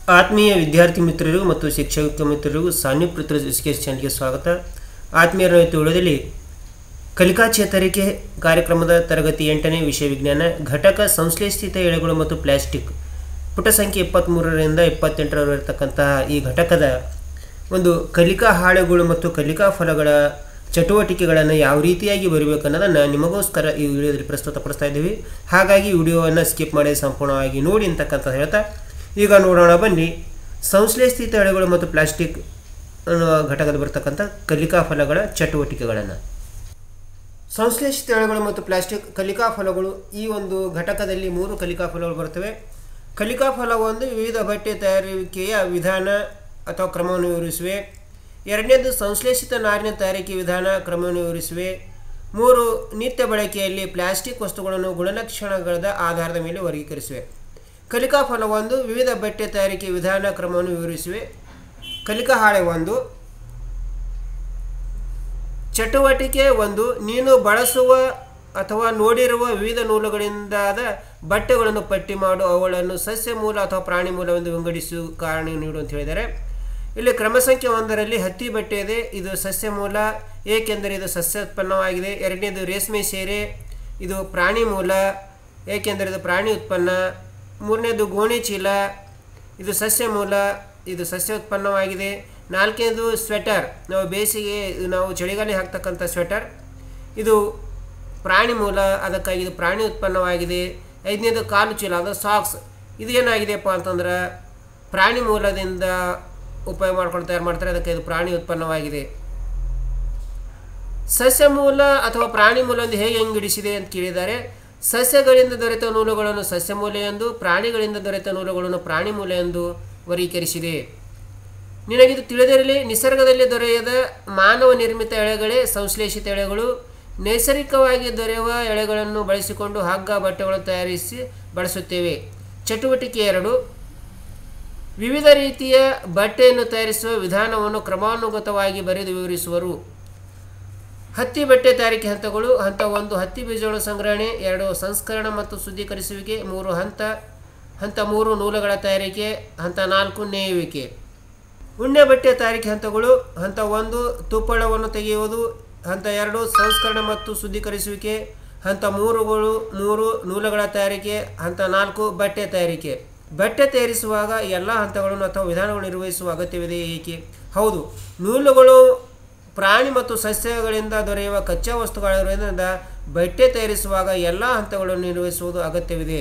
ಆತ್ಮೀಯ ವಿದ್ಯಾರ್ಥಿ ಮಿತ್ರರಿಗೂ ಮತ್ತು ಶಿಕ್ಷಕ ಮಿತ್ರರಿಗೂ ಸಾನ್ನಿಪುತ್ರ ಎಜುಕೇಶನ್ ಚಾನಲ್ಗೆ ಸ್ವಾಗತ ಆತ್ಮೀಯರ ವಿಡಿಯೋದಲ್ಲಿ ಕಲಿಕಾ ಚೇತರಿಕೆ ಕಾರ್ಯಕ್ರಮದ ತರಗತಿ ಎಂಟನೇ ವಿಷಯ ವಿಜ್ಞಾನ ಘಟಕ ಸಂಶ್ಲೇಷಿತ ಎಳೆಗಳು ಮತ್ತು ಪ್ಲಾಸ್ಟಿಕ್ ಪುಟ ಸಂಖ್ಯೆ ಇಪ್ಪತ್ತ್ಮೂರರಿಂದ ಇಪ್ಪತ್ತೆಂಟರವರೆಗೆ ಇರತಕ್ಕಂತಹ ಈ ಘಟಕದ ಒಂದು ಕಲಿಕಾ ಹಾಳೆಗಳು ಮತ್ತು ಕಲಿಕಾ ಫಲಗಳ ಚಟುವಟಿಕೆಗಳನ್ನು ಯಾವ ರೀತಿಯಾಗಿ ಬರಬೇಕು ಅನ್ನೋದನ್ನು ನಿಮಗೋಸ್ಕರ ಈ ವಿಡಿಯೋದಲ್ಲಿ ಪ್ರಸ್ತುತಪಡಿಸ್ತಾ ಇದ್ದೀವಿ ಹಾಗಾಗಿ ವಿಡಿಯೋವನ್ನು ಸ್ಕಿಪ್ ಮಾಡಿ ಸಂಪೂರ್ಣವಾಗಿ ನೋಡಿ ಅಂತಕ್ಕಂಥ ಹೇಳ್ತಾ ಈಗ ನೋಡೋಣ ಬನ್ನಿ ಸಂಶ್ಲೇಷಿತ ಎಳೆಗಳು ಮತ್ತು ಪ್ಲಾಸ್ಟಿಕ್ ಅನ್ನುವ ಘಟಕದಲ್ಲಿ ಬರ್ತಕ್ಕಂಥ ಕಲಿಕಾ ಫಲಗಳ ಚಟುವಟಿಕೆಗಳನ್ನು ಸಂಶ್ಲೇಷಿತ ಎಳೆಗಳು ಮತ್ತು ಪ್ಲಾಸ್ಟಿಕ್ ಕಲಿಕಾ ಫಲಗಳು ಈ ಒಂದು ಘಟಕದಲ್ಲಿ ಮೂರು ಕಲಿಕಾ ಫಲಗಳು ಬರ್ತವೆ ಕಲಿಕಾ ಫಲ ಒಂದು ವಿವಿಧ ಬಟ್ಟೆ ತಯಾರಿಕೆಯ ವಿಧಾನ ಅಥವಾ ಕ್ರಮವನ್ನು ವಿವರಿಸುವೆ ಎರಡನೇದು ಸಂಶ್ಲೇಷಿತ ನಾರಿನ ತಯಾರಿಕೆ ವಿಧಾನ ಕ್ರಮವನ್ನು ವಿವರಿಸುವೆ ಮೂರು ನಿತ್ಯ ಬಳಕೆಯಲ್ಲಿ ಪ್ಲಾಸ್ಟಿಕ್ ವಸ್ತುಗಳನ್ನು ಗುಣಲಕ್ಷಣಗಳ ಆಧಾರದ ಮೇಲೆ ವರ್ಗೀಕರಿಸುವೆ ಕಲಿಕಾ ಫಲ ಒಂದು ವಿವಿಧ ಬಟ್ಟೆ ತಯಾರಿಕೆ ವಿಧಾನ ಕ್ರಮವನ್ನು ವಿವರಿಸುವೆ ಕಲಿಕಾ ಹಾಳೆ ಒಂದು ಚಟುವಟಿಕೆ ಒಂದು ನೀನು ಬಳಸುವ ಅಥವಾ ನೋಡಿರುವ ವಿವಿಧ ನೂಲುಗಳಿಂದಾದ ಬಟ್ಟೆಗಳನ್ನು ಪಟ್ಟಿ ಮಾಡು ಅವುಗಳನ್ನು ಸಸ್ಯ ಮೂಲ ಅಥವಾ ಪ್ರಾಣಿ ಮೂಲವೆಂದು ವಿಂಗಡಿಸು ಕಾರಣ ನೀಡು ಅಂತ ಹೇಳಿದ್ದಾರೆ ಇಲ್ಲಿ ಕ್ರಮ ಸಂಖ್ಯೆ ಒಂದರಲ್ಲಿ ಹತ್ತಿ ಬಟ್ಟೆ ಇದೆ ಇದು ಸಸ್ಯ ಮೂಲ ಏಕೆಂದರೆ ಇದು ಸಸ್ಯೋತ್ಪನ್ನವಾಗಿದೆ ಎರಡನೇದು ರೇಷ್ಮೆ ಸೇರೆ ಇದು ಪ್ರಾಣಿ ಮೂಲ ಏಕೆಂದರೆ ಇದು ಪ್ರಾಣಿ ಉತ್ಪನ್ನ ಮೂರನೇದು ಗೋಣಿ ಚೀಲ ಇದು ಸಸ್ಯ ಮೂಲ ಇದು ಸಸ್ಯ ಉತ್ಪನ್ನವಾಗಿದೆ ನಾಲ್ಕನೇದು ಸ್ವೆಟರ್ ನಾವು ಬೇಸಿಗೆ ನಾವು ಚಳಿಗಾಲ ಹಾಕ್ತಕ್ಕಂಥ ಸ್ವೆಟರ್ ಇದು ಪ್ರಾಣಿ ಮೂಲ ಅದಕ್ಕಾಗಿ ಇದು ಪ್ರಾಣಿ ಉತ್ಪನ್ನವಾಗಿದೆ ಐದನೇದು ಕಾಲು ಚೀಲ ಅದು ಸಾಕ್ಸ್ ಇದು ಏನಾಗಿದೆಯಪ್ಪ ಅಂತಂದ್ರೆ ಪ್ರಾಣಿ ಮೂಲದಿಂದ ಉಪಯೋಗ ಮಾಡ್ಕೊಂಡು ತಯಾರು ಮಾಡ್ತಾರೆ ಅದಕ್ಕೆ ಇದು ಪ್ರಾಣಿ ಉತ್ಪನ್ನವಾಗಿದೆ ಸಸ್ಯ ಮೂಲ ಅಥವಾ ಪ್ರಾಣಿ ಮೂಲ ಎಂದು ಹೇಗೆ ವಿಂಗಡಿಸಿದೆ ಅಂತ ಕೇಳಿದ್ದಾರೆ ಸಸ್ಯಗಳಿಂದ ದೊರೆತ ನೂಲುಗಳನ್ನು ಸಸ್ಯ ಮೂಲ ಎಂದು ಪ್ರಾಣಿಗಳಿಂದ ದೊರೆತ ನೂಲುಗಳನ್ನು ಪ್ರಾಣಿ ಮೂಲ ಎಂದು ವರ್ಗೀಕರಿಸಿದೆ ನಿನಗಿದು ತಿಳಿದಿರಲಿ ನಿಸರ್ಗದಲ್ಲಿ ದೊರೆಯದ ಮಾನವ ನಿರ್ಮಿತ ಎಳೆಗಳೇ ಸಂಶ್ಲೇಷಿತ ಎಳೆಗಳು ನೈಸರ್ಗಿಕವಾಗಿ ದೊರೆಯುವ ಎಳೆಗಳನ್ನು ಬಳಸಿಕೊಂಡು ಹಗ್ಗ ಬಟ್ಟೆಗಳನ್ನು ತಯಾರಿಸಿ ಬಳಸುತ್ತೇವೆ ಚಟುವಟಿಕೆ ಎರಡು ವಿವಿಧ ರೀತಿಯ ಬಟ್ಟೆಯನ್ನು ತಯಾರಿಸುವ ವಿಧಾನವನ್ನು ಕ್ರಮಾನುಗತವಾಗಿ ಬರೆದು ವಿವರಿಸುವರು ಹತ್ತಿ ಬಟ್ಟೆ ತಯಾರಿಕೆ ಹಂತಗಳು ಹಂತ ಒಂದು ಹತ್ತಿ ಬೀಜಗಳ ಸಂಗ್ರಹಣೆ ಎರಡು ಸಂಸ್ಕರಣ ಮತ್ತು ಶುದ್ಧೀಕರಿಸುವಿಕೆ ಮೂರು ಹಂತ ಹಂತ ಮೂರು ನೂಲುಗಳ ತಯಾರಿಕೆ ಹಂತ ನಾಲ್ಕು ನೇಯುವಿಕೆ ಉಣ್ಣೆ ಬಟ್ಟೆ ತಯಾರಿಕೆ ಹಂತಗಳು ಹಂತ ಒಂದು ತುಪ್ಪಳವನ್ನು ತೆಗೆಯುವುದು ಹಂತ ಎರಡು ಸಂಸ್ಕರಣ ಮತ್ತು ಶುದ್ಧೀಕರಿಸುವಿಕೆ ಹಂತ ಮೂರುಗಳು ಮೂರು ನೂಲುಗಳ ತಯಾರಿಕೆ ಹಂತ ನಾಲ್ಕು ಬಟ್ಟೆ ತಯಾರಿಕೆ ಬಟ್ಟೆ ತಯಾರಿಸುವಾಗ ಎಲ್ಲ ಹಂತಗಳನ್ನು ಅಥವಾ ವಿಧಾನಗಳನ್ನು ನಿರ್ವಹಿಸುವ ಅಗತ್ಯವಿದೆ ಏಕೆ ಹೌದು ನೂಲುಗಳು ಪ್ರಾಣಿ ಮತ್ತು ಸಸ್ಯಗಳಿಂದ ದೊರೆಯುವ ಕಚ್ಚಾ ವಸ್ತುಗಳಿರೋದ್ರಿಂದ ಬಟ್ಟೆ ತಯಾರಿಸುವಾಗ ಎಲ್ಲ ಹಂತಗಳನ್ನು ನಿರ್ವಹಿಸುವುದು ಅಗತ್ಯವಿದೆ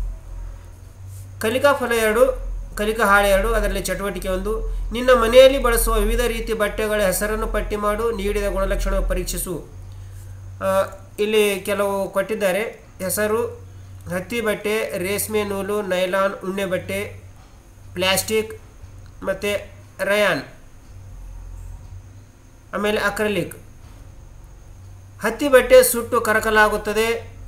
ಕಲಿಕಾ ಫಲ ಎರಡು ಕಲಿಕಾ ಹಾಳೆ ಎರಡು ಅದರಲ್ಲಿ ಚಟುವಟಿಕೆ ಒಂದು ನಿನ್ನ ಮನೆಯಲ್ಲಿ ಬಳಸುವ ವಿವಿಧ ರೀತಿ ಬಟ್ಟೆಗಳ ಹೆಸರನ್ನು ಪಟ್ಟಿ ಮಾಡು ನೀಡಿದ ಗುಣಲಕ್ಷಣ ಪರೀಕ್ಷಿಸು ಇಲ್ಲಿ ಕೆಲವು ಕೊಟ್ಟಿದ್ದಾರೆ ಹೆಸರು ಹತ್ತಿ ಬಟ್ಟೆ ರೇಷ್ಮೆ ನೂಲು ನೈಲಾನ್ ಉಣ್ಣೆ ಬಟ್ಟೆ ಪ್ಲ್ಯಾಸ್ಟಿಕ್ ಮತ್ತು ರಯಾನ್ ಆಮೇಲೆ ಅಕ್ರಲಿಕ್ ಹತ್ತಿ ಬಟ್ಟೆ ಸುಟ್ಟು ಕರಕಲಾಗುತ್ತದೆ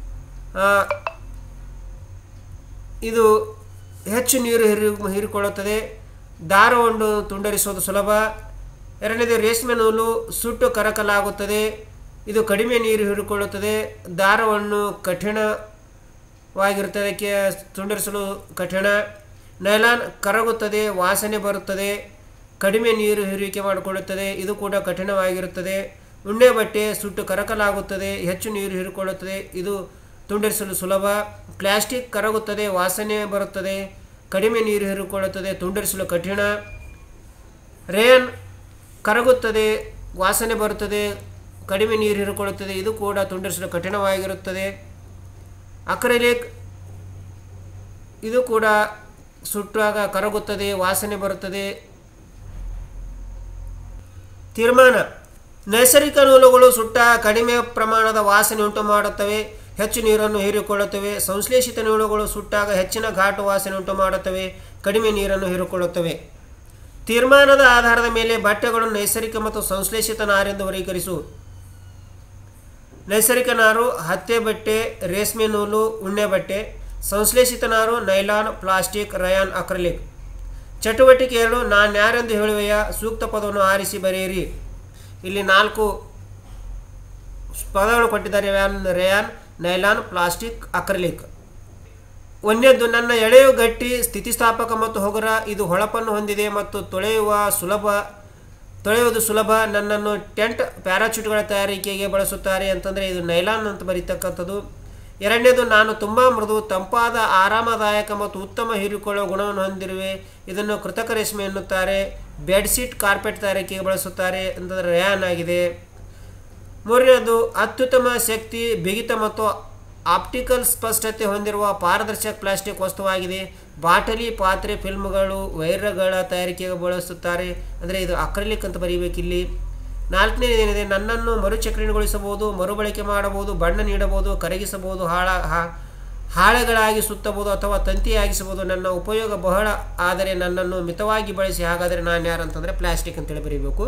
ಇದು ಹೆಚ್ಚು ನೀರು ಹಿರಿ ಹೀರಿಕೊಳ್ಳುತ್ತದೆ ದಾರವನ್ನು ತುಂಡರಿಸುವುದು ಸುಲಭ ಎರಡನೇದು ರೇಷ್ಮೆ ನೂಲು ಸುಟ್ಟು ಕರಕಲಾಗುತ್ತದೆ ಇದು ಕಡಿಮೆ ನೀರು ಹೀರಿಕೊಳ್ಳುತ್ತದೆ ದಾರವನ್ನು ಕಠಿಣವಾಗಿರುತ್ತದೆ ಕೆ ತುಂಡರಿಸಲು ಕಠಿಣ ನೈಲಾನ್ ಕರಗುತ್ತದೆ ವಾಸನೆ ಬರುತ್ತದೆ ಕಡಿಮೆ ನೀರು ಹೀರಿಕೆ ಮಾಡಿಕೊಳ್ಳುತ್ತದೆ ಇದು ಕೂಡ ಕಠಿಣವಾಗಿರುತ್ತದೆ ಉಣ್ಣೆ ಬಟ್ಟೆ ಸುಟ್ಟು ಕರಕಲಾಗುತ್ತದೆ ಹೆಚ್ಚು ನೀರು ಹೀರಿಕೊಳ್ಳುತ್ತದೆ ಇದು ತುಂಡರಿಸಲು ಸುಲಭ ಪ್ಲಾಸ್ಟಿಕ್ ಕರಗುತ್ತದೆ ವಾಸನೆ ಬರುತ್ತದೆ ಕಡಿಮೆ ನೀರು ಹೀರಿಕೊಳ್ಳುತ್ತದೆ ತುಂಡರಿಸಲು ಕಠಿಣ ರೇನ್ ಕರಗುತ್ತದೆ ವಾಸನೆ ಬರುತ್ತದೆ ಕಡಿಮೆ ನೀರು ಹೀರಿಕೊಳ್ಳುತ್ತದೆ ಇದು ಕೂಡ ತುಂಡರಿಸಲು ಕಠಿಣವಾಗಿರುತ್ತದೆ ಅಕ್ರೆಲಿಕ್ ಇದು ಕೂಡ ಸುಟ್ಟಾಗ ಕರಗುತ್ತದೆ ವಾಸನೆ ಬರುತ್ತದೆ ತೀರ್ಮಾನ ನೈಸರ್ಗಿಕ ನೂಲುಗಳು ಸುಟ್ಟ ಕಡಿಮೆ ಪ್ರಮಾಣದ ವಾಸನೆ ಉಂಟು ಮಾಡುತ್ತವೆ ಹೆಚ್ಚು ನೀರನ್ನು ಹೀರಿಕೊಳ್ಳುತ್ತವೆ ಸಂಶ್ಲೇಷಿತ ನೂಲುಗಳು ಸುಟ್ಟಾಗ ಹೆಚ್ಚಿನ ಘಾಟು ವಾಸನೆ ಉಂಟು ಮಾಡುತ್ತವೆ ಕಡಿಮೆ ನೀರನ್ನು ಹೀರಿಕೊಳ್ಳುತ್ತವೆ ತೀರ್ಮಾನದ ಆಧಾರದ ಮೇಲೆ ಬಟ್ಟೆಗಳನ್ನು ನೈಸರ್ಗಿಕ ಮತ್ತು ಸಂಶ್ಲೇಷಿತ ನಾರೆಂದು ವರ್ಗೀಕರಿಸು ನೈಸರ್ಗಿಕ ನಾರು ಹತ್ತೆ ಬಟ್ಟೆ ರೇಷ್ಮೆ ನೂಲು ಉಣ್ಣೆ ಬಟ್ಟೆ ಸಂಶ್ಲೇಷಿತ ನಾರು ನೈಲಾನ್ ಪ್ಲಾಸ್ಟಿಕ್ ರಯಾನ್ ಅಕ್ರಲಿಕ್ ಚಟುವಟಿಕೆ ಎರಡು ನಾನು ಯಾರೆಂದು ಹೇಳುವೆಯ ಸೂಕ್ತ ಪದವನ್ನು ಆರಿಸಿ ಬರೆಯಿರಿ ಇಲ್ಲಿ ನಾಲ್ಕು ಪದಗಳು ಕೊಟ್ಟಿದ್ದಾರೆ van rayon nylon plastic acrylic ಒಂದನೇದ್ದು ನನ್ನ ಎಳೆಯು ಗಟ್ಟಿ ಸ್ಥಿತಿಸ್ಥಾಪಕ ಮತ್ತು ಹೊಗರ ಇದು ಹೊಳಪನ್ನು ಹೊಂದಿದೆ ಮತ್ತು ತೊಳೆಯುವ ಸುಲಭ ತೊಳೆಯುವುದು ಸುಲಭ ನನ್ನನ್ನು ಟೆಂಟ್ ಪ್ಯಾರಾಚೂಟ್ಗಳ ತಯಾರಿಕೆಗೆ ಬಳಸುತ್ತಾರೆ ಅಂತಂದರೆ ಇದು ನೈಲಾನ್ ಅಂತ ಬರೀತಕ್ಕಂಥದ್ದು ಎರಡನೇದು ನಾನು ತುಂಬ ಮೃದು ತಂಪಾದ ಆರಾಮದಾಯಕ ಮತ್ತು ಉತ್ತಮ ಹೀರಿಕೊಳ್ಳುವ ಗುಣವನ್ನು ಹೊಂದಿರುವೆ ಇದನ್ನು ಕೃತಕ ರೇಷ್ಮೆ ಎನ್ನುತ್ತಾರೆ ಬೆಡ್ಶೀಟ್ ಕಾರ್ಪೆಟ್ ತಯಾರಿಕೆಗೆ ಬಳಸುತ್ತಾರೆ ಅಂತಂದರೆ ರ್ಯಾನ್ ಆಗಿದೆ ಮೂರನೇದು ಅತ್ಯುತ್ತಮ ಶಕ್ತಿ ಬಿಗಿತ ಮತ್ತು ಆಪ್ಟಿಕಲ್ ಸ್ಪಷ್ಟತೆ ಹೊಂದಿರುವ ಪಾರದರ್ಶಕ ಪ್ಲಾಸ್ಟಿಕ್ ವಸ್ತುವಾಗಿದೆ ಬಾಟಲಿ ಪಾತ್ರೆ ಫಿಲ್ಮ್ಗಳು ವೈರ್ಗಳ ತಯಾರಿಕೆಗೆ ಬಳಸುತ್ತಾರೆ ಅಂದರೆ ಇದು ಅಕ್ರಲಿಕ್ ಅಂತ ಬರೀಬೇಕಿಲ್ಲಿ ನಾಲ್ಕನೇದು ಏನಿದೆ ನನ್ನನ್ನು ಮರುಚಕ್ರಣಗೊಳಿಸಬಹುದು ಮರುಬಳಕೆ ಮಾಡಬಹುದು ಬಣ್ಣ ನೀಡಬಹುದು ಕರಗಿಸಬಹುದು ಹಾಳ ಹಾ- ಹಾಳೆಗಳಾಗಿ ಸುತ್ತಬಹುದು ಅಥವಾ ತಂತಿಯಾಗಿಸಬಹುದು ನನ್ನ ಉಪಯೋಗ ಬಹಳ ಆದರೆ ನನ್ನನ್ನು ಮಿತವಾಗಿ ಬಳಸಿ ಹಾಗಾದರೆ ನಾನು ಯಾರು ಅಂತಂದರೆ ಪ್ಲಾಸ್ಟಿಕ್ ಅಂತೇಳಿ ಬರೀಬೇಕು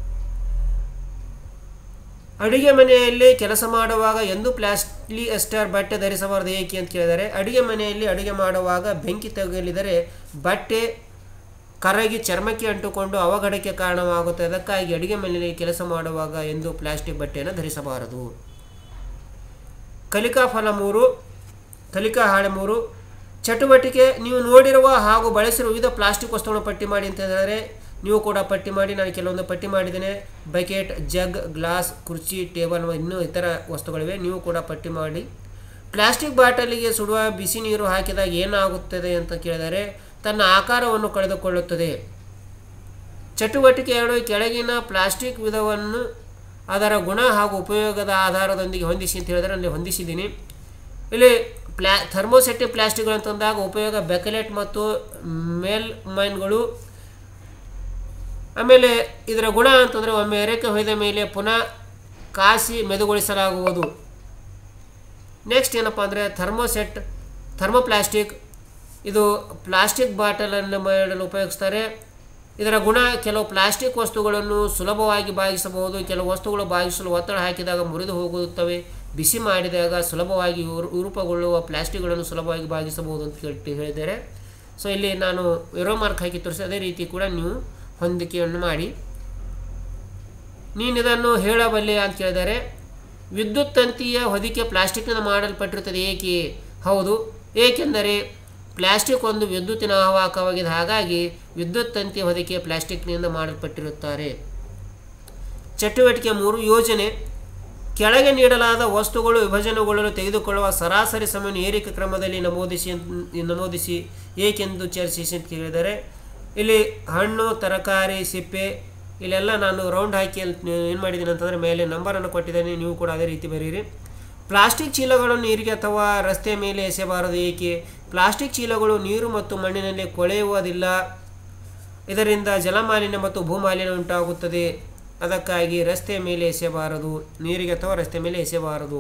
ಅಡುಗೆ ಮನೆಯಲ್ಲಿ ಕೆಲಸ ಮಾಡುವಾಗ ಎಂದು ಪ್ಲಾಸ್ಟಿಯಸ್ಟರ್ ಬಟ್ಟೆ ಧರಿಸಬಾರದು ಏಕೆ ಅಂತ ಕೇಳಿದರೆ ಅಡುಗೆ ಮನೆಯಲ್ಲಿ ಅಡುಗೆ ಮಾಡುವಾಗ ಬೆಂಕಿ ತಗುಲಿದರೆ ಬಟ್ಟೆ ಕರಗಿ ಚರ್ಮಕ್ಕೆ ಅಂಟುಕೊಂಡು ಅವಘಡಕ್ಕೆ ಕಾರಣವಾಗುತ್ತೆ ಅದಕ್ಕಾಗಿ ಅಡುಗೆ ಮನೆಯಲ್ಲಿ ಕೆಲಸ ಮಾಡುವಾಗ ಎಂದು ಪ್ಲಾಸ್ಟಿಕ್ ಬಟ್ಟೆಯನ್ನು ಧರಿಸಬಾರದು ಕಲಿಕಾ ಫಲ ಮೂರು ಕಲಿಕಾ ಹಾಳೆ ಮೂರು ಚಟುವಟಿಕೆ ನೀವು ನೋಡಿರುವ ಹಾಗೂ ಬಳಸಿರುವ ವಿವಿಧ ಪ್ಲಾಸ್ಟಿಕ್ ವಸ್ತುಗಳನ್ನು ಪಟ್ಟಿ ಮಾಡಿ ಅಂತ ಹೇಳಿದರೆ ನೀವು ಕೂಡ ಪಟ್ಟಿ ಮಾಡಿ ನಾನು ಕೆಲವೊಂದು ಪಟ್ಟಿ ಮಾಡಿದ್ದೇನೆ ಬಕೆಟ್ ಜಗ್ ಗ್ಲಾಸ್ ಕುರ್ಚಿ ಟೇಬಲ್ ಇನ್ನೂ ಇತರ ವಸ್ತುಗಳಿವೆ ನೀವು ಕೂಡ ಪಟ್ಟಿ ಮಾಡಿ ಪ್ಲಾಸ್ಟಿಕ್ ಬಾಟಲಿಗೆ ಸುಡುವ ಬಿಸಿ ನೀರು ಹಾಕಿದಾಗ ಏನಾಗುತ್ತದೆ ಅಂತ ಕೇಳಿದರೆ ತನ್ನ ಆಕಾರವನ್ನು ಕಳೆದುಕೊಳ್ಳುತ್ತದೆ ಚಟುವಟಿಕೆ ಎರಡು ಕೆಳಗಿನ ಪ್ಲಾಸ್ಟಿಕ್ ವಿಧವನ್ನು ಅದರ ಗುಣ ಹಾಗೂ ಉಪಯೋಗದ ಆಧಾರದೊಂದಿಗೆ ಹೊಂದಿಸಿ ಅಂತ ಹೇಳಿದರೆ ಅಲ್ಲಿ ಹೊಂದಿಸಿದ್ದೀನಿ ಇಲ್ಲಿ ಪ್ಲಾ ಥರ್ಮೋಸೆಟಿಕ್ ಪ್ಲಾಸ್ಟಿಕ್ಗಳು ಅಂತಂದಾಗ ಉಪಯೋಗ ಬೆಕಲೆಟ್ ಮತ್ತು ಮೇಲ್ಮೈನ್ಗಳು ಆಮೇಲೆ ಇದರ ಗುಣ ಅಂತಂದರೆ ಒಮ್ಮೆ ಎರೆಕೆ ಹೊಯ್ದ ಮೇಲೆ ಪುನಃ ಕಾಸಿ ಮೆದುಗೊಳಿಸಲಾಗುವುದು ನೆಕ್ಸ್ಟ್ ಏನಪ್ಪ ಅಂದರೆ ಥರ್ಮೋಸೆಟ್ ಥರ್ಮೋಪ್ಲಾಸ್ಟಿಕ್ ಇದು ಪ್ಲಾಸ್ಟಿಕ್ ಬಾಟಲನ್ನು ಮಾಡಲು ಉಪಯೋಗಿಸ್ತಾರೆ ಇದರ ಗುಣ ಕೆಲವು ಪ್ಲಾಸ್ಟಿಕ್ ವಸ್ತುಗಳನ್ನು ಸುಲಭವಾಗಿ ಬಾಗಿಸಬಹುದು ಕೆಲವು ವಸ್ತುಗಳು ಬಾಗಿಸಲು ಒತ್ತಡ ಹಾಕಿದಾಗ ಮುರಿದು ಹೋಗುತ್ತವೆ ಬಿಸಿ ಮಾಡಿದಾಗ ಸುಲಭವಾಗಿ ವಿರು- ವಿರೂಪಗೊಳ್ಳುವ ಪ್ಲಾಸ್ಟಿಕ್ಗಳನ್ನು ಸುಲಭವಾಗಿ ಬಾಗಿಸಬಹುದು ಅಂತ ಹೇಳಿ ಹೇಳಿದ್ದಾರೆ ಸೊ ಇಲ್ಲಿ ನಾನು ಎರೋ ಮಾರ್ಕ್ ಹಾಕಿ ತೋರಿಸಿ ಅದೇ ರೀತಿ ಕೂಡ ನೀವು ಹೊಂದಿಕೆಯನ್ನು ಮಾಡಿ ನೀನು ಇದನ್ನು ಹೇಳಬಲ್ಲೆ ಅಂತ ಕೇಳಿದರೆ ವಿದ್ಯುತ್ ತಂತಿಯ ಹೊದಿಕೆ ಪ್ಲಾಸ್ಟಿಕ್ನಿಂದ ಮಾಡಲ್ಪಟ್ಟಿರುತ್ತದೆ ಏಕೆ ಹೌದು ಏಕೆಂದರೆ ಪ್ಲಾಸ್ಟಿಕ್ ಒಂದು ವಿದ್ಯುತ್ತಿನ ಆವಾಹಕವಾಗಿದೆ ಹಾಗಾಗಿ ವಿದ್ಯುತ್ ತಂತಿಯ ಹೊದಿಕೆ ಪ್ಲಾಸ್ಟಿಕ್ನಿಂದ ಮಾಡಲ್ಪಟ್ಟಿರುತ್ತಾರೆ ಚಟುವಟಿಕೆ ಮೂರು ಯೋಜನೆ ಕೆಳಗೆ ನೀಡಲಾದ ವಸ್ತುಗಳು ವಿಭಜನೆಗೊಳ್ಳಲು ತೆಗೆದುಕೊಳ್ಳುವ ಸರಾಸರಿ ಸಮಯವನ್ನು ಏರಿಕೆ ಕ್ರಮದಲ್ಲಿ ನಮೂದಿಸಿ ಅಂತ- ನಮೂದಿಸಿ ಏಕೆಂದು ಚರ್ಚಿಸಿ ಅಂತ ಕೇಳಿದರೆ ಇಲ್ಲಿ ಹಣ್ಣು ತರಕಾರಿ ಸಿಪ್ಪೆ ಇಲ್ಲೆಲ್ಲ ನಾನು ರೌಂಡ್ ಹಾಕಿ ಏನು ಮಾಡಿದ್ದೀನಿ ಅಂತಂದರೆ ಮೇಲೆ ನಂಬರನ್ನು ಕೊಟ್ಟಿದ್ದೇನೆ ನೀವು ಕೂಡ ಅದೇ ರೀತಿ ಬರೀರಿ ಪ್ಲಾಸ್ಟಿಕ್ ಚೀಲಗಳನ್ನು ನೀರಿಗೆ ಅಥವಾ ರಸ್ತೆ ಮೇಲೆ ಎಸೆಯಬಾರದು ಏಕೆ ಪ್ಲಾಸ್ಟಿಕ್ ಚೀಲಗಳು ನೀರು ಮತ್ತು ಮಣ್ಣಿನಲ್ಲಿ ಕೊಳೆಯುವುದಿಲ್ಲ ಇದರಿಂದ ಜಲಮಾಲಿನ್ಯ ಮತ್ತು ಭೂಮಾಲಿನ್ಯ ಉಂಟಾಗುತ್ತದೆ ಅದಕ್ಕಾಗಿ ರಸ್ತೆ ಮೇಲೆ ಎಸೆಯಬಾರದು ನೀರಿಗೆ ಅಥವಾ ರಸ್ತೆ ಮೇಲೆ ಎಸೆಯಬಾರದು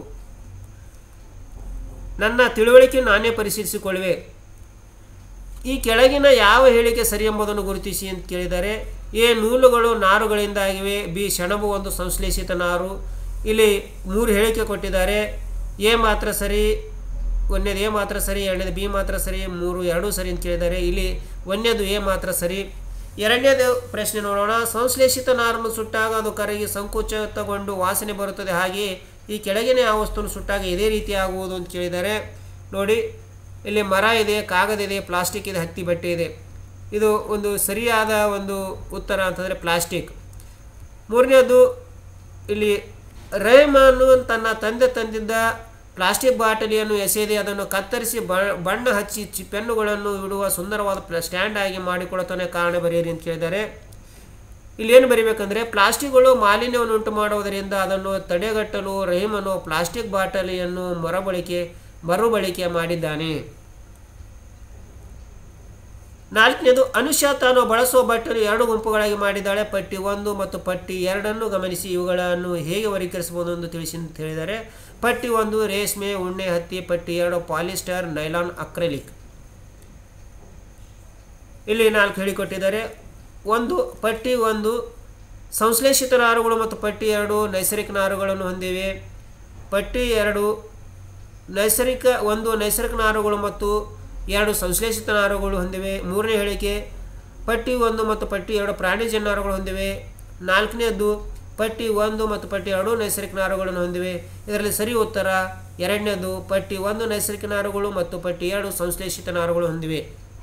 ನನ್ನ ತಿಳುವಳಿಕೆ ನಾನೇ ಪರಿಶೀಲಿಸಿಕೊಳ್ಳುವೆ ಈ ಕೆಳಗಿನ ಯಾವ ಹೇಳಿಕೆ ಸರಿ ಎಂಬುದನ್ನು ಗುರುತಿಸಿ ಅಂತ ಕೇಳಿದರೆ ಎ ನೂಲುಗಳು ನಾರುಗಳಿಂದಾಗಿವೆ ಬಿ ಸೆಣಬು ಒಂದು ಸಂಶ್ಲೇಷಿತ ನಾರು ಇಲ್ಲಿ ಮೂರು ಹೇಳಿಕೆ ಕೊಟ್ಟಿದ್ದಾರೆ ಎ ಮಾತ್ರ ಸರಿ ಒಂದನೇದು ಎ ಮಾತ್ರ ಸರಿ ಎರಡನೇದು ಬಿ ಮಾತ್ರ ಸರಿ ಮೂರು ಎರಡೂ ಸರಿ ಅಂತ ಕೇಳಿದ್ದಾರೆ ಇಲ್ಲಿ ಒಂದನೇದು ಎ ಮಾತ್ರ ಸರಿ ಎರಡನೇದು ಪ್ರಶ್ನೆ ನೋಡೋಣ ಸಂಶ್ಲೇಷಿತ ನಾರನ್ನು ಸುಟ್ಟಾಗ ಅದು ಕರಗಿ ಸಂಕುಚಿತಗೊಂಡು ವಾಸನೆ ಬರುತ್ತದೆ ಹಾಗೆಯೇ ಈ ಕೆಳಗಿನ ಯಾವ ವಸ್ತುವನ್ನು ಸುಟ್ಟಾಗ ಇದೇ ರೀತಿ ಆಗುವುದು ಅಂತ ಕೇಳಿದ್ದಾರೆ ನೋಡಿ ಇಲ್ಲಿ ಮರ ಇದೆ ಕಾಗದ ಇದೆ ಪ್ಲಾಸ್ಟಿಕ್ ಇದೆ ಹತ್ತಿ ಬಟ್ಟೆ ಇದೆ ಇದು ಒಂದು ಸರಿಯಾದ ಒಂದು ಉತ್ತರ ಅಂತಂದರೆ ಪ್ಲಾಸ್ಟಿಕ್ ಮೂರನೇದು ಇಲ್ಲಿ ರೇಮಾನು ತನ್ನ ತಂದೆ ತಂದಿದ್ದ ಪ್ಲಾಸ್ಟಿಕ್ ಬಾಟಲಿಯನ್ನು ಎಸೆಯದೆ ಅದನ್ನು ಕತ್ತರಿಸಿ ಬ- ಬಣ್ಣ ಹಚ್ಚಿ ಚಿ ಪೆನ್ನುಗಳನ್ನು ಇಡುವ ಸುಂದರವಾದ ಪ್ಲ- ಸ್ಟ್ಯಾಂಡ್ ಆಗಿ ಮಾಡಿಕೊಳ್ಳುತ್ತಾನೆ ಕಾರಣ ಬರೆಯಿರಿ ಅಂತ ಕೇಳಿದ್ದಾರೆ ಇಲ್ಲಿ ಏನು ಬರೀಬೇಕಂದ್ರೆ ಪ್ಲಾಸ್ಟಿಕ್ಗಳು ಮಾಲಿನ್ಯವನ್ನು ಉಂಟು ಮಾಡುವುದರಿಂದ ಅದನ್ನು ತಡೆಗಟ್ಟಲು ರಹೀಮನು ಪ್ಲಾಸ್ಟಿಕ್ ಬಾಟಲಿಯನ್ನು ಮರುಬಳಕೆ ಮರುಬಳಕೆ ಮಾಡಿದ್ದಾನೆ ನಾಲ್ಕನೇದು ಅನುಷಾ ತಾನು ಬಳಸುವ ಬಟ್ಟೆಯನ್ನು ಎರಡು ಗುಂಪುಗಳಾಗಿ ಮಾಡಿದ್ದಾಳೆ ಪಟ್ಟಿ ಒಂದು ಮತ್ತು ಪಟ್ಟಿ ಎರಡನ್ನು ಗಮನಿಸಿ ಇವುಗಳನ್ನು ಹೇಗೆ ವರ್ಗೀಕರಿಸಬಹುದು ಎಂದು ತಿಳಿಸಿ ಅಂತ ಹೇಳಿದ್ದಾರೆ ಪಟ್ಟಿ ಒಂದು ರೇಷ್ಮೆ ಉಣ್ಣೆ ಹತ್ತಿ ಪಟ್ಟಿ ಎರಡು ಪಾಲಿಸ್ಟರ್ ನೈಲಾನ್ ಅಕ್ರೆಲಿಕ್ ಇಲ್ಲಿ ನಾಲ್ಕು ಹೇಳಿಕೊಟ್ಟಿದ್ದಾರೆ ಒಂದು ಪಟ್ಟಿ ಒಂದು ಸಂಶ್ಲೇಷಿತ ನಾರುಗಳು ಮತ್ತು ಪಟ್ಟಿ ಎರಡು ನೈಸರ್ಗಿಕ ನಾರುಗಳನ್ನು ಹೊಂದಿವೆ ಪಟ್ಟಿ ಎರಡು ನೈಸರ್ಗಿಕ ಒಂದು ನೈಸರ್ಗಿಕ ನಾರುಗಳು ಮತ್ತು ಎರಡು ಸಂಶ್ಲೇಷಿತ ನಾರುಗಳು ಹೊಂದಿವೆ ಮೂರನೇ ಹೇಳಿಕೆ ಪಟ್ಟಿ ಒಂದು ಮತ್ತು ಪಟ್ಟಿ ಎರಡು ಪ್ರಾಣಿಜನ್ಯ ನಾರುಗಳು ಹೊಂದಿವೆ ನಾಲ್ಕನೇದು ಪಟ್ಟಿ ಒಂದು ಮತ್ತು ಪಟ್ಟಿ ಎರಡು ನೈಸರ್ಗಿಕ ನಾರುಗಳನ್ನು ಹೊಂದಿವೆ ಇದರಲ್ಲಿ ಸರಿ ಉತ್ತರ ಎರಡನೇದು ಪಟ್ಟಿ ಒಂದು ನೈಸರ್ಗಿಕ ನಾರುಗಳು ಮತ್ತು ಪಟ್ಟಿ ಎರಡು ಸಂಶ್ಲೇಷಿತ ನಾರುಗಳು ಹೊಂದಿವೆ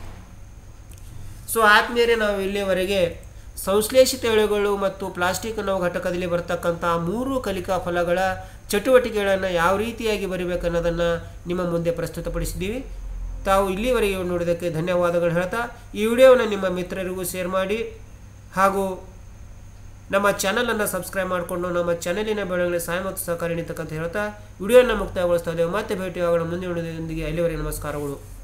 ಸೊ ಆದ್ಮೇಲೆ ನಾವು ಇಲ್ಲಿಯವರೆಗೆ ಸಂಶ್ಲೇಷಿತ ಎಳೆಗಳು ಮತ್ತು ಪ್ಲಾಸ್ಟಿಕ್ ಅನ್ನೋ ಘಟಕದಲ್ಲಿ ಬರ್ತಕ್ಕಂಥ ಮೂರು ಕಲಿಕಾ ಫಲಗಳ ಚಟುವಟಿಕೆಗಳನ್ನು ಯಾವ ರೀತಿಯಾಗಿ ಬರೀಬೇಕನ್ನೋದನ್ನು ನಿಮ್ಮ ಮುಂದೆ ಪ್ರಸ್ತುತಪಡಿಸಿದ್ದೀವಿ ತಾವು ಇಲ್ಲಿವರೆಗೆ ನೋಡಿದ್ದಕ್ಕೆ ಧನ್ಯವಾದಗಳು ಹೇಳ್ತಾ ಈ ವಿಡಿಯೋವನ್ನು ನಿಮ್ಮ ಮಿತ್ರರಿಗೂ ಶೇರ್ ಮಾಡಿ ಹಾಗೂ ನಮ್ಮ ಚಾನಲನ್ನು ಸಬ್ಸ್ಕ್ರೈಬ್ ಮಾಡಿಕೊಂಡು ನಮ್ಮ ಚಾನಲಿನ ಬೆಳವಣಿಗೆ ಸಹಾಯ ಮತ್ತು ಸಹಕಾರಿ ನೀಡತಕ್ಕಂತ ಹೇಳ್ತಾ ವಿಡಿಯೋನ ಮುಕ್ತಾಯಗೊಳಿಸ್ತಾ ಇದ್ದೇವೆ ಮತ್ತೆ ಭೇಟಿಯಾಗೋಣ ಮುಂದಿನ ವಿಡಿಯೋದೊಂದಿಗೆ ಅಲ್ಲಿವರೆಗೆ ನಮಸ್ಕಾರಗಳು